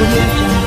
audio jungle.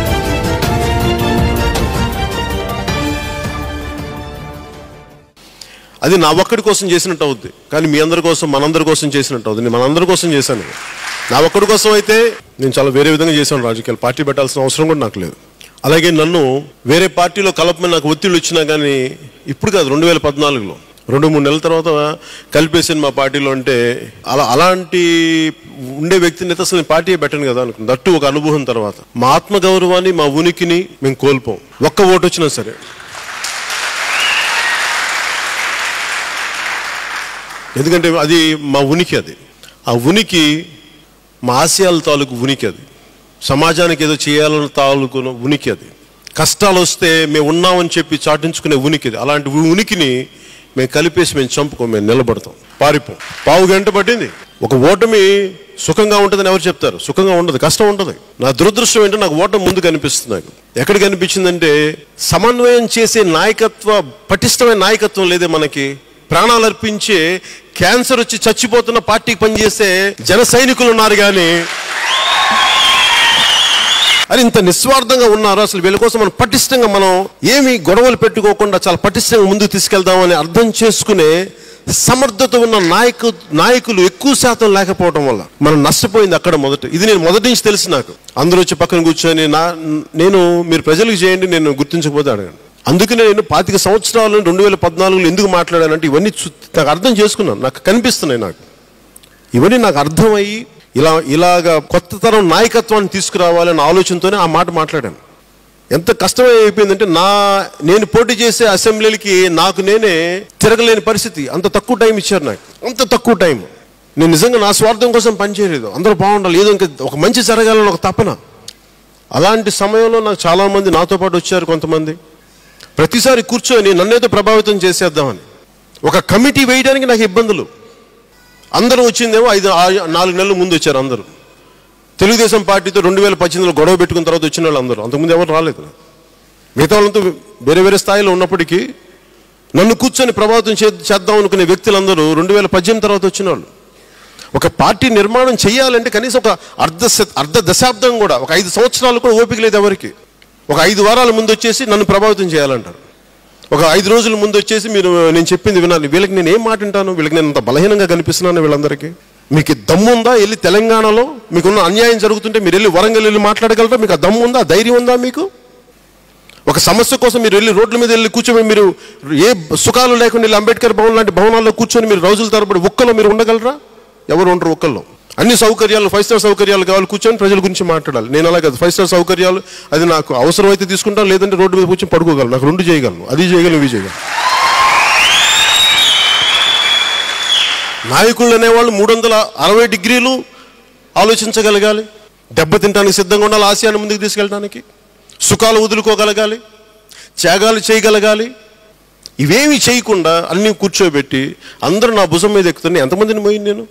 అది నా ఒక్కడి కోసం చేసినట్టు అవుద్ది కానీ మీ అందరి కోసం మనందరి కోసం చేసినట్టు అవుతుంది నేను మనందరి కోసం చేశాను నా ఒక్కడి కోసం అయితే నేను చాలా వేరే విధంగా చేశాను రాజకీయాలు పార్టీ పెట్టాల్సిన అవసరం కూడా నాకు లేదు అలాగే నన్ను వేరే పార్టీలో కలపమని నాకు ఒత్తిళ్ళు వచ్చినా కానీ ఇప్పుడు కాదు రెండు వేల పద్నాలుగులో రెండు మూడు నెలల తర్వాత కలిపేసాను మా పార్టీలో అంటే అలా అలాంటి ఉండే వ్యక్తిని అయితే అసలు నేను పార్టీ పెట్టను కదా అనుకున్నాను దట్టు ఒక అనుభవం తర్వాత మా ఆత్మగౌరవాన్ని మా ఉనికిని మేము కోల్పోం ఒక్క ఓటు వచ్చినా సరే ఎందుకంటే అది మా ఉనికి అది ఆ ఉనికి మా ఆశయాల తాలూకు ఉనికి అది సమాజానికి ఏదో చేయాలని తాలూకు ఉనికి అది కష్టాలు వస్తే మేము ఉన్నామని చెప్పి చాటించుకునే ఉనికి అది అలాంటి ఉ- ఉనికిని మేము కలిపేసి మేము చంపుకోం మేము నిలబడతాం పారిపోం పావు గంట పట్టింది ఒక ఓటమి సుఖంగా ఉంటుందని ఎవరు చెప్తారు సుఖంగా ఉండదు కష్టం ఉంటుంది నా దురదృష్టం ఏంటంటే నాకు ఓటమి ముందు కనిపిస్తుంది నాకు ఎక్కడ కనిపించిందంటే సమన్వయం చేసే నాయకత్వ పటిష్టమైన నాయకత్వం లేదే మనకి ప్రాణాలు అర్పించే క్యాన్సర్ వచ్చి చచ్చిపోతున్న పార్టీకి పనిచేసే జన సైనికులు ఉన్నారు కానీ అది ఇంత నిస్వార్థంగా ఉన్నారు అసలు వీళ్ళ కోసం మనం పటిష్టంగా మనం ఏమి గొడవలు పెట్టుకోకుండా చాలా పటిష్టంగా ముందుకు తీసుకెళ్దామని అర్థం చేసుకునే సమర్థత ఉన్న నాయకు నాయకులు ఎక్కువ శాతం లేకపోవడం వల్ల మనం నష్టపోయింది అక్కడ మొదట ఇది నేను మొదటి నుంచి తెలుసు నాకు అందరూ వచ్చి పక్కన కూర్చొని నా నేను మీరు ప్రజలకు చేయండి నేను గుర్తించకపోతే అడగండి అందుకనే నేను పాతిక సంవత్సరాలు రెండు వేల పద్నాలుగులో ఎందుకు మాట్లాడానంటే ఇవన్నీ చూ- నాకు అర్థం చేసుకున్నాను నాకు కనిపిస్తున్నాయి నాకు ఇవన్నీ నాకు అర్థమయ్యి ఇలా ఇలాగా కొత్త తరం నాయకత్వాన్ని తీసుకురావాలనే ఆలోచనతోనే ఆ మాట మాట్లాడాను ఎంత కష్టమే అయిపోయిందంటే నా నేను పోటీ చేసే అసెంబ్లీలకి నాకు నేనే తిరగలేని పరిస్థితి అంత తక్కువ టైం ఇచ్చారు నాకు అంత తక్కువ టైం నేను నిజంగా నా స్వార్థం కోసం పనిచేయలేదు అందరూ బాగుండాలి ఏదో ఇంకా ఒక మంచి జరగాలని ఒక తపన అలాంటి సమయంలో నాకు చాలామంది నాతో పాటు వచ్చారు కొంతమంది ప్రతిసారి కూర్చొని నన్నేదో ప్రభావితం చేసేద్దామని ఒక కమిటీ వేయడానికి నాకు ఇబ్బందులు అందరూ వచ్చిందేమో ఐదు ఆ- నాలుగు నెలల ముందు వచ్చారు అందరూ తెలుగుదేశం పార్టీతో రెండు వేల పద్దెనిమిదిలో గొడవ పెట్టుకున్న తర్వాత వచ్చిన వాళ్ళు అందరూ అంతకుముందు ఎవరు రాలేదు మిగతా వాళ్ళంతా వేరే వేరే స్థాయిలో ఉన్నప్పటికీ నన్ను కూర్చొని ప్రభావితం చే చేద్దాం అనుకునే వ్యక్తులందరూ రెండు వేల పద్దెనిమిది తర్వాత వచ్చిన వాళ్ళు ఒక పార్టీ నిర్మాణం చేయాలంటే కనీసం ఒక అర్ధ శ- అర్ధ దశాబ్దం కూడా ఒక ఐదు సంవత్సరాలు కూడా ఓపిక లేదు ఎవరికి ఒక ఐదు వారాల ముందు వచ్చేసి నన్ను ప్రభావితం చేయాలంటారు ఒక ఐదు రోజుల ముందు వచ్చేసి మీరు నేను చెప్పింది వినాలి వీళ్ళకి నేను ఏం మాట వింటాను వీళ్ళకి నేను అంత బలహీనంగా కనిపిస్తున్నాను వీళ్ళందరికీ మీకు ఈ దమ్ము ఉందా వెళ్ళి తెలంగాణలో మీకున్న అన్యాయం జరుగుతుంటే మీరు వెళ్ళి వరంగల్ వెళ్ళి మాట్లాడగలరా మీకు ఆ దమ్ము ఉందా ఆ ధైర్యం ఉందా మీకు ఒక సమస్య కోసం మీరు వెళ్ళి రోడ్ల మీద వెళ్ళి కూర్చొని మీరు ఏ సుఖాలు లేకుండా వెళ్ళి అంబేద్కర్ భవన్ లాంటి భవనాల్లో కూర్చొని మీరు రోజుల తరబడి ఒక్కలో మీరు ఉండగలరా ఎవరు ఉండరు ఒక్కల్లో అన్ని సౌకర్యాలు ఫైవ్ స్టార్ సౌకర్యాలు కావాలి కూర్చొని ప్రజల గురించి మాట్లాడాలి నేను అలా కాదు ఫైవ్ స్టార్ సౌకర్యాలు అది నాకు అవసరం అయితే తీసుకుంటాను లేదంటే రోడ్డు మీద కూర్చొని పడుకోగలను నాకు రెండు చేయగలను అది చేయగలను ఇవి చేయగలను నాయకులు అనేవాళ్ళు మూడు వందల అరవై డిగ్రీలు ఆలోచించగలగాలి దెబ్బతింటానికి సిద్ధంగా ఉండాలి ఆశయాన్ని ముందుకు తీసుకెళ్ళడానికి సుఖాలు వదులుకోగలగాలి త్యాగాలు చేయగలగాలి ఇవేమి చేయకుండా అన్నీ కూర్చోబెట్టి అందరూ నా భుజం మీద ఎక్కుతున్నాయి ఎంతమందిని మోయింది నేను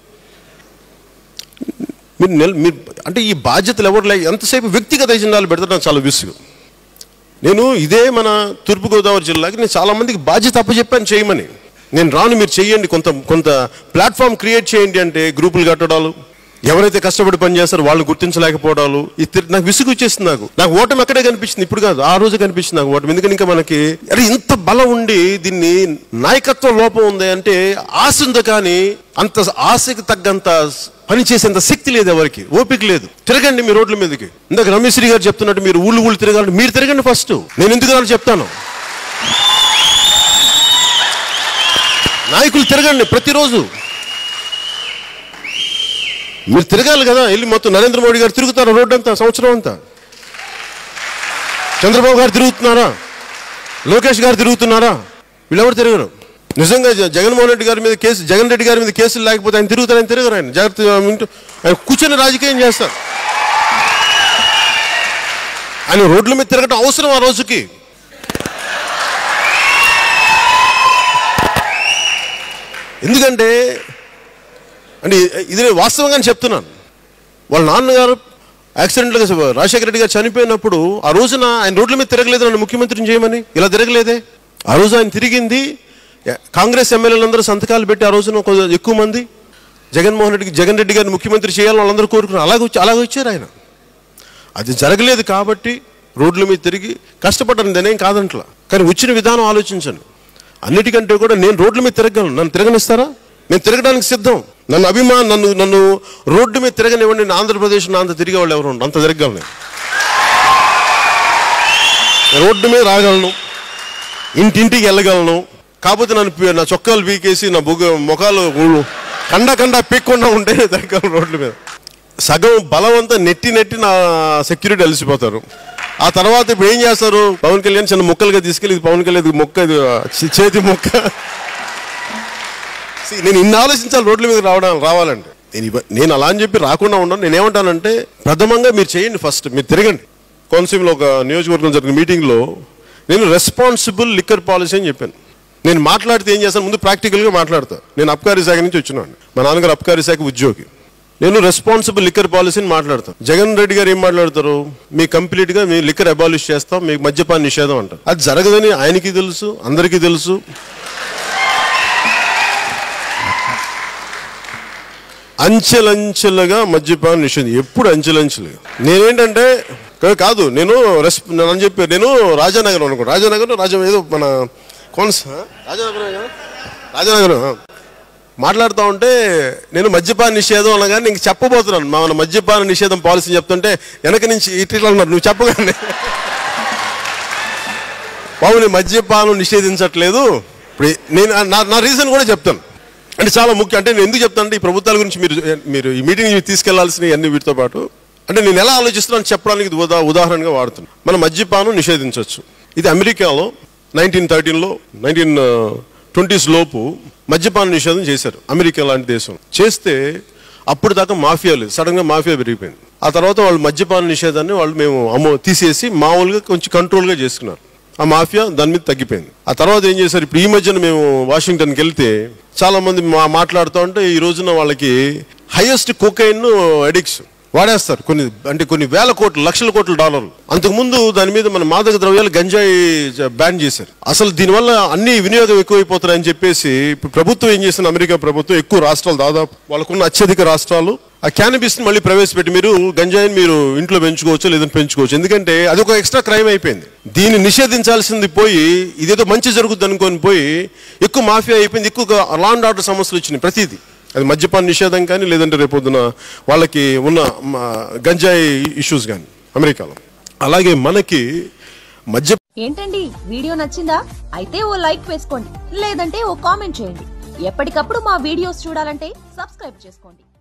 మీరు నెల మీరు అంటే ఈ బాధ్యతలు ఎవరు లేక ఎంతసేపు వ్యక్తిగత ఎజెండాలు పెడితే నాకు చాలా విసుగు నేను ఇదే మన తూర్పుగోదావరి జిల్లాకి నేను చాలా మందికి బాధ్యత అప్పచెప్పాను చేయమని నేను రాను మీరు చేయండి కొంత కొంత ప్లాట్ఫామ్ క్రియేట్ చేయండి అంటే గ్రూపులు కట్టడాలు ఎవరైతే కష్టపడి పని చేస్తారో వాళ్ళు గుర్తించలేకపోవడాలు ఈ తిర్- నాకు విసుగు వచ్చేసింది నాకు నాకు ఓటమి అక్కడే కనిపించింది ఇప్పుడు కాదు ఆ రోజు కనిపించింది నాకు ఓటమి ఎందుకంటే ఇంకా మనకి అరే ఇంత బలం ఉండి దీన్ని నాయకత్వ లోపం ఉంది అంటే ఆశ ఉంది కానీ అంత ఆశకి తగ్గంత పని చేసేంత శక్తి లేదు ఎవరికి ఓపిక లేదు తిరగండి మీ రోడ్ల మీదకి ఇందాక రమేశ్వరి గారు చెప్తున్నట్టు మీరు ఊళ్ళు ఊళ్ళు తిరగాలంటే మీరు తిరగండి ఫస్ట్ నేను ఎందుకు రాను చెప్తాను నాయకులు తిరగండి ప్రతిరోజు మీరు తిరగాలి కదా వెళ్ళి మొత్తం నరేంద్ర మోడీ గారు తిరుగుతారా రోడ్డు అంతా సంవత్సరం అంతా చంద్రబాబు గారు తిరుగుతున్నారా లోకేష్ గారు తిరుగుతున్నారా వీళ్ళెవరు తిరగరు నిజంగా జ- జగన్మోహన్ రెడ్డి గారి మీద కేసు జగన్ రెడ్డి గారి మీద కేసులు లేకపోతే ఆయన తిరుగుతారని తిరగరు ఆయన జాగ్రత్త వింటూ- ఆయన కూర్చొని రాజకీయం చేస్తారు ఆయన రోడ్ల మీద తిరగటం అవసరం ఆ రోజుకి ఎందుకంటే అంటే ఇది నేను వాస్తవంగానే చెప్తున్నాను వాళ్ళ నాన్నగారు యాక్సిడెంట్గా రాజశేఖర రెడ్డి గారు చనిపోయినప్పుడు ఆ రోజున ఆయన రోడ్ల మీద తిరగలేదు నన్ను ముఖ్యమంత్రిని చేయమని ఇలా తిరగలేదే ఆ రోజు ఆయన తిరిగింది ఎ- కాంగ్రెస్ ఎమ్మెల్యేలందరూ సంతకాలు పెట్టి ఆ రోజున కొంచెం ఎక్కువ మంది జగన్మోహన్ రెడ్డికి జగన్ రెడ్డి గారిని ముఖ్యమంత్రి చేయాలని వాళ్ళందరూ కోరుకున్నారు అలాగే వచ్చి అలాగే వచ్చారు ఆయన అది జరగలేదు కాబట్టి రోడ్ల మీద తిరిగి కష్టపడ్డాను నేనేం కాదంట్లా కానీ వచ్చిన విధానం ఆలోచించండి అన్నిటికంటే కూడా నేను రోడ్ల మీద తిరగలను నన్ను తిరగనిస్తారా నేను తిరగడానికి సిద్ధం నన్ను అభిమాన నన్ను నన్ను రోడ్డు మీద తిరగనివ్వండి నేను ఆంధ్రప్రదేశ్ నా అంత తిరిగే వాళ్ళు ఎవరు ఉండరు. అంత తిరగలను నేను. రోడ్డు మీద రాగలను ఇంటింటికి వెళ్ళగలను కాకపోతే నన్ను పీ- నా చొక్కాలు పీకేసి నా బుగ ముఖాలు ఊళ్ళు కండ కండ పీక్కుండా ఉంటే తిరగలను రోడ్ల మీద సగం బలం అంతా నెట్టి నెట్టి నా సెక్యూరిటీ అలసిపోతారు ఆ తర్వాత ఇప్పుడు ఏం చేస్తారు పవన్ కళ్యాణ్ చిన్న ముక్కలుగా తీసుకెళ్ళి ఇది పవన్ కళ్యాణ్ ఇది మొక్క ఇది చి- చేతి మొక్క See, నేను ఇన్ని ఆలోచించాలి రోడ్ల మీద రావడం రావాలంటే నేను ఇవ- నేను అలా అని చెప్పి రాకుండా ఉండను నేను ఏమంటానంటే ప్రథమంగా మీరు చేయండి ఫస్ట్ మీరు తిరగండి కోనసీమలో ఒక నియోజకవర్గం జరిగిన మీటింగ్లో నేను రెస్పాన్సిబుల్ లిక్కర్ పాలసీ అని చెప్పాను నేను మాట్లాడితే ఏం చేస్తాను ముందు ప్రాక్టికల్గా మాట్లాడతా నేను అబ్కారీ శాఖ నుంచి వచ్చినాను మా నాన్నగారు అబ్కారీ శాఖ ఉద్యోగి నేను రెస్పాన్సిబుల్ లిక్కర్ పాలసీని మాట్లాడతాను జగన్ రెడ్డి గారు ఏం మాట్లాడతారు మీ కంప్లీట్ గా మీ లిక్కర్ అబాలిష్ చేస్తాం మీకు మద్యపాన నిషేధం అంటారు అది జరగదని ఆయనకి తెలుసు అందరికీ తెలుసు అంచెలంచెలుగా మద్యపాన నిషేధం ఎప్పుడు అంచెలంచెలుగా నేనేంటంటే కా- కాదు నేను రెస్ అని చెప్పి నేను రాజానగరం అనుకో రాజానగరం రాజా ఏదో మన కోన్స్ రాజానగరం కదా? రాజానగరం ఆ. మాట్లాడుతూ ఉంటే నేను మద్యపాన నిషేధం అనగానే ఇంక చెప్పబోతున్నాను మా మన మద్యపాన నిషేధం పాలసీ చెప్తుంటే వెనక నుంచి ఇట్లా అన్నారు నువ్వు చెప్పగానే బాబు నేను మద్యపానం నిషేధించట్లేదు ఇప్పుడు నేను నా నా రీజన్ కూడా చెప్తాను అంటే చాలా ముఖ్యం అంటే నేను ఎందుకు చెప్తానంటే ఈ ప్రభుత్వాల గురించి మీరు మీరు ఈ మీటింగ్ తీసుకెళ్లాల్సిన అన్ని వీటితో పాటు అంటే నేను ఎలా ఆలోచిస్తున్నాను చెప్పడానికి ఇది ఉదా ఉదాహరణగా వాడుతున్నాను మన మద్యపానం నిషేధించవచ్చు ఇది అమెరికాలో నైన్టీన్ థర్టీన్లో నైన్టీన్ ట్వంటీస్ లోపు మద్యపాన నిషేధం చేశారు అమెరికా లాంటి దేశం చేస్తే అప్పుడు దాకా మాఫియా లేదు సడన్ గా మాఫియా పెరిగిపోయింది ఆ తర్వాత వాళ్ళు మద్యపాన నిషేధాన్ని వాళ్ళు మేము అమ్మో తీసేసి మామూలుగా కొంచెం కంట్రోల్ గా చేసుకున్నారు ఆ మాఫియా దాని మీద తగ్గిపోయింది ఆ తర్వాత ఏం చేశారు ఇప్పుడు ఈ మధ్యన మేము వాషింగ్టన్కి వెళ్తే చాలా మంది మా మాట్లాడుతూ ఉంటే ఈ రోజున వాళ్ళకి హైయెస్ట్ కోకైన్ అడిక్స్ వాడేస్తారు కొన్ని అంటే కొన్ని వేల కోట్లు లక్షల కోట్ల డాలర్లు అంతకుముందు దాని మీద మన మాదక ద్రవ్యాలు గంజాయి జ- బ్యాన్ చేశారు అసలు దీనివల్ల అన్ని వినియోగం ఎక్కువైపోతున్నాయని చెప్పేసి ఇప్పుడు ప్రభుత్వం ఏం చేసింది అమెరికా ప్రభుత్వం ఎక్కువ రాష్ట్రాలు దాదాపు వాళ్ళకున్న అత్యధిక రాష్ట్రాలు ఆ క్యానబిస్ ని మళ్ళీ ప్రవేశపెట్టి మీరు గంజాయిని మీరు ఇంట్లో పెంచుకోవచ్చు లేదని పెంచుకోవచ్చు ఎందుకంటే అది ఒక ఎక్స్ట్రా క్రైమ్ అయిపోయింది దీన్ని నిషేధించాల్సింది పోయి ఇదేదో మంచి జరుగుద్ది అనుకొని పోయి ఎక్కువ మాఫియా అయిపోయింది ఎక్కువ లా అండ్ ఆర్డర్ సమస్యలు వచ్చినాయి ప్రతిదీ అది మద్యపాన నిషేధం కానీ లేదంటే రేపొద్దున వాళ్ళకి ఉన్న మ, గంజాయి ఇష్యూస్ కానీ అమెరికాలో అలాగే మనకి మద్య ఏంటండి వీడియో నచ్చిందా అయితే ఓ లైక్ వేసుకోండి లేదంటే ఓ కామెంట్ చేయండి ఎప్పటికప్పుడు మా వీడియోస్ చూడాలంటే సబ్స్క్రైబ్ చేసుకోండి